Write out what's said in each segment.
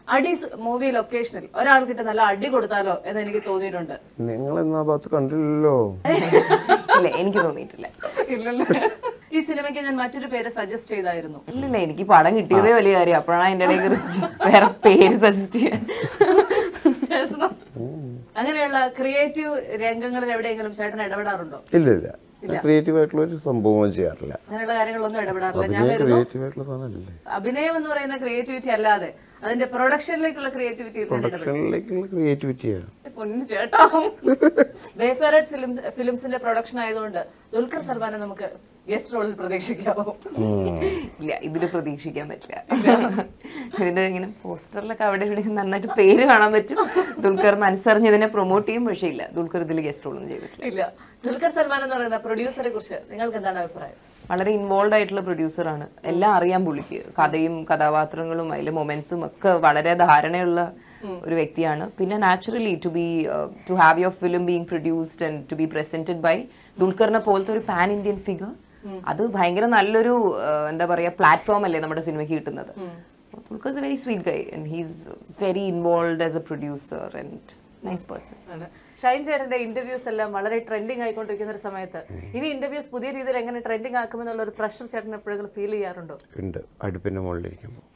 അടി മൂവി ലൊക്കേഷനിൽ ഒരാൾക്കിട്ട് നല്ല അടി കൊടുത്താലോ എന്ന് എനിക്ക് തോന്നിയിട്ടുണ്ട് നിങ്ങൾ എന്നാ ഭാഗത്ത് കണ്ടില്ലല്ലോ ഇല്ല എനിക്ക് തോന്നിയിട്ടില്ല ഇല്ലല്ലോ ഈ സിനിമയ്ക്ക് ഞാൻ മറ്റൊരു പേര് സജസ്റ്റ് ചെയ്തായിരുന്നു ഇല്ലില്ല എനിക്ക് പടം കിട്ടിയതേ വലിയ കാര്യം അപ്പോഴാണ് അതിന്റെ ഇടയിൽ വേറെ പേര് സജസ്റ്റ് ചെയ്യാൻ ചേട്ടനോ? അങ്ങനെയുള്ള ക്രിയേറ്റീവ് രംഗങ്ങളിൽ എവിടെയെങ്കിലും ചേട്ടൻ ഇടപെടാറുണ്ടോ ഇല്ല ഇല്ല ക്രിയേറ്റീവ് ആയിട്ടുള്ള ഒരു സംഭവം ചെയ്യാറില്ല അങ്ങനെയുള്ള കാര്യങ്ങളൊന്നും ഇടപെടാറില്ല ഞാൻ അഭിനയം വരുന്നു ക്രിയേറ്റീവ് ആയിട്ടുള്ള സാധനമല്ലേ അഭിനയം എന്ന് പറയുന്ന ക്രിയേറ്റിവിറ്റി അല്ലാതെ അതിന്റെ പ്രൊഡക്ഷനിലേക്കുള്ള ക്രിയേറ്റിവിറ്റി പ്രൊഡക്ഷനിലേക്കുള്ള ക്രിയേറ്റിവിറ്റിയാണ് പൊന്നു ചേട്ടാ വേഫേറഡ് ഫിലിംസ് ഫിലിംസിന്റെ പ്രൊഡക്ഷൻ ആയതുകൊണ്ട് ദുൽഖർ സൽമാനെ നമുക്ക് ഗസ്റ്റ് റോളിൽ പ്രതീക്ഷിക്കാമോ ഇല്ല ഇതില് പ്രതീക്ഷിക്കാൻ പറ്റില്ല ഇതിന്റെ ഇങ്ങനെ പോസ്റ്ററിലൊക്കെ അവിടെ ഇവിടെ നന്നായിട്ട് പേര് കാണാൻ പറ്റും ദുൽഖർ മനസ്സറിഞ്ഞ് ഇതിനെ പ്രൊമോട്ട് ചെയ്യും പക്ഷേ ഇല്ല ദുൽഖർ ഇതിൽ ഗസ്റ്റ് റോളൊന്നും ചെയ്തിട്ടില്ല ഇല്ല ദുൽഖർ സൽമാൻ എന്ന് പറയുന്ന പ്രൊഡ്യൂസറെ കുറിച്ച് നിങ്ങൾക്ക് എന്താണ് അഭിപ്രായം വളരെ ഇൻവോൾവ് ആയിട്ടുള്ള പ്രൊഡ്യൂസറാണ് എല്ലാം അറിയാം പുള്ളിക്ക് കഥയും കഥാപാത്രങ്ങളും അതിലെ മൊമെന്റ്സും ഒക്കെ വളരെ ധാരണയുള്ള ഒരു വ്യക്തിയാണ് പിന്നെ naturally to be to have your film being produced and to be presented by ദുൽഖറിനെ പോലത്തെ ഒരു പാൻ ഇന്ത്യൻ ഫിഗർ അത് ഭയങ്കര നല്ലൊരു uh, എന്താ പറയാ പ്ലാറ്റ്ഫോം അല്ലേ നമ്മുടെ സിനിമയ്ക്ക് കിട്ടുന്നത് Dulquer is a very sweet guy and he's very involve as a producer and nice person ആണ് ഷൈൻ ചേട്ടന്റെ ഇന്റർവ്യൂസ് എല്ലാം വളരെ ട്രെൻഡിങ് ആയിക്കൊണ്ടിരിക്കുന്ന ഒരു സമയത്ത് ഇനി ഇന്റർവ്യൂസ് പുതിയ രീതിയിൽ എങ്ങനെ ട്രെൻഡിങ് ആക്കുമെന്നുള്ള ഒരു പ്രഷർ ചേട്ടൻ എപ്പോഴെങ്കിലും ഫീൽ ചെയ്യാറുണ്ടോ ഉണ്ട് അടുപ്പിന്റെ മുകളിലിരിക്കുമ്പോൾ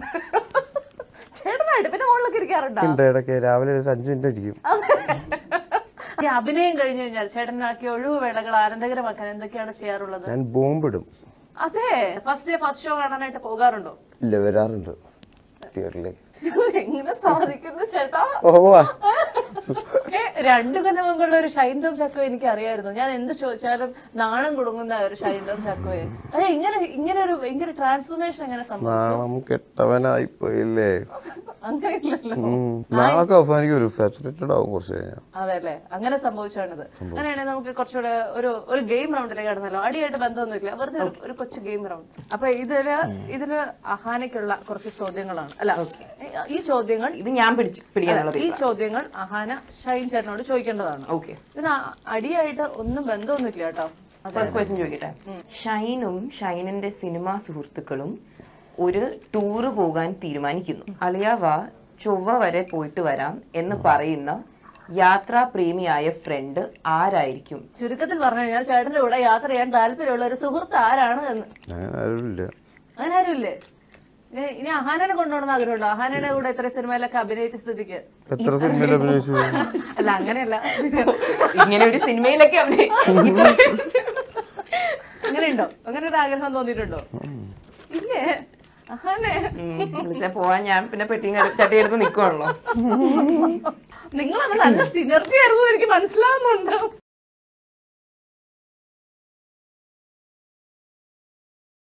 ചേട്ടൻ അടുപ്പിന്റെ മുകളിലൊക്കെ ഇരിക്കാറുണ്ടോ ഉണ്ട് ഇടയ്ക്ക് രാവിലെ ഒരു അഞ്ച് മിനിറ്റ് ഇരിക്കും ഈ അഭിനയം കഴിഞ്ഞു കഴിഞ്ഞാൽ ചേട്ടനാക്കിയ ഒഴിവ് വേളകൾ ആനന്ദകരമാക്കാൻ എന്തൊക്കെയാണ് ചെയ്യാറുള്ളത് ഞാൻ ബോംബിടും അതെ ഫസ്റ്റ് ഡേ ഫസ്റ്റ് ഷോ കാണാനായിട്ട് പോകാറുണ്ടോ ഇല്ല വരാറുണ്ട് തിയേറ്ററിലേക്ക് എങ്ങനെ സാധിക്കുന്നു ചേട്ടാ ഓ വാ. ഏ, രണ്ടു കൊല്ലമുമ്പുള്ള ഒരു ഷൈൻ ടോം ചക്കോ എനിക്ക് അറിയായിരുന്നു ഞാൻ എന്ത് ചോദിച്ചാലും നാണം കൊടുങ്ങുന്ന ഒരു ഷൈൻ ടോം ചക്കോയെ അതെ ഇങ്ങനെ ഇങ്ങനെ ഒരു ഭയങ്കര ട്രാൻസ്ഫോർമേഷൻ എങ്ങനെ സംഭവിച്ചു നാണം കെട്ടവനായി പോയില്ലേ അങ്ങനെയില്ലല്ലോ ഉം. നാളൊക്കെ അവസാനിക്കും ഒരു സാച്ചുറേറ്റഡ് ആവും കുറച്ച് കഴിഞ്ഞാൽ അതെല്ലേ അങ്ങനെ സംഭവിച്ചാണിത് അങ്ങനെയാണെങ്കിൽ നമുക്ക് കുറച്ചുകൂടെ ഒരു ഒരു ഗെയിം റൗണ്ടിലേക്ക് കടന്നല്ലോ അടിയായിട്ട് ബന്ധമൊന്നുമില്ല വെറുതെ ഒരു- ഒരു കൊച്ചു ഗെയിം റൗണ്ട് അപ്പൊ ഇതില് ഇതില് അഹാനയ്ക്കുള്ള കുറച്ച് ചോദ്യങ്ങളാണ് അല്ല ഈ ചോദ്യങ്ങൾ ഇത് ഞാൻ പിടിച്ച് പിടിക്കാനുള്ള ഈ ചോദ്യങ്ങൾ അഹാന ഷൈൻ ചേട്ടനോട് ചോദിക്കേണ്ടതാണ് ഓക്കെ ഇതിന് അ- അടിയായിട്ട് ഒന്നും ബന്ധമൊന്നുമില്ല കേട്ടോ ഫസ്റ്റ് ക്വസ്റ്റ്യൻ ചോദിക്കട്ടെ ഷൈനും ഷൈനിന്റെ സിനിമാ സുഹൃത്തുക്കളും ഒരു ടൂറ് പോകാൻ തീരുമാനിക്കുന്നു അളിയാവ ചൊവ്വ വരെ പോയിട്ട് വരാം എന്ന് പറയുന്ന യാത്രാ പ്രേമിയായ ഫ്രണ്ട് ആരായിരിക്കും ചുരുക്കത്തിൽ പറഞ്ഞു കഴിഞ്ഞാൽ ചേട്ടന്റെ കൂടെ യാത്ര ചെയ്യാൻ താല്പര്യമുള്ള ഒരു സുഹൃത്ത് ആരാണ് എന്ന് അങ്ങനെ ആരുമില്ല അങ്ങനെ ആരുമില്ലേ ഇനി ഇനി അഹാനനെ കൊണ്ടുപോകണമെന്ന് ആഗ്രഹമുണ്ടോ അഹാനയുടെ കൂടെ ഇത്ര സിനിമയിലൊക്കെ അഭിനയിച്ച സ്ഥിതിക്ക് എത്ര സിനിമയിൽ അഭിനയിച്ചു അല്ല അങ്ങനെയല്ല ഇങ്ങനെ ഒരു സിനിമയിലൊക്കെ അഭിനയി- അങ്ങനെയുണ്ടോ അങ്ങനെ ഒരു ആഗ്രഹം തോന്നിയിട്ടുണ്ടോ ഇല്ലേ അഹാനെ ഉം, വിളിച്ചാ പോവാൻ ഞാൻ പിന്നെ പെട്ടിയും കര- ചട്ടി എടുത്ത് നിക്കുവാണല്ലോ നിങ്ങളത് നല്ല സിനർജി ആയിരുന്നു എനിക്ക് മനസ്സിലാവുന്നുണ്ട്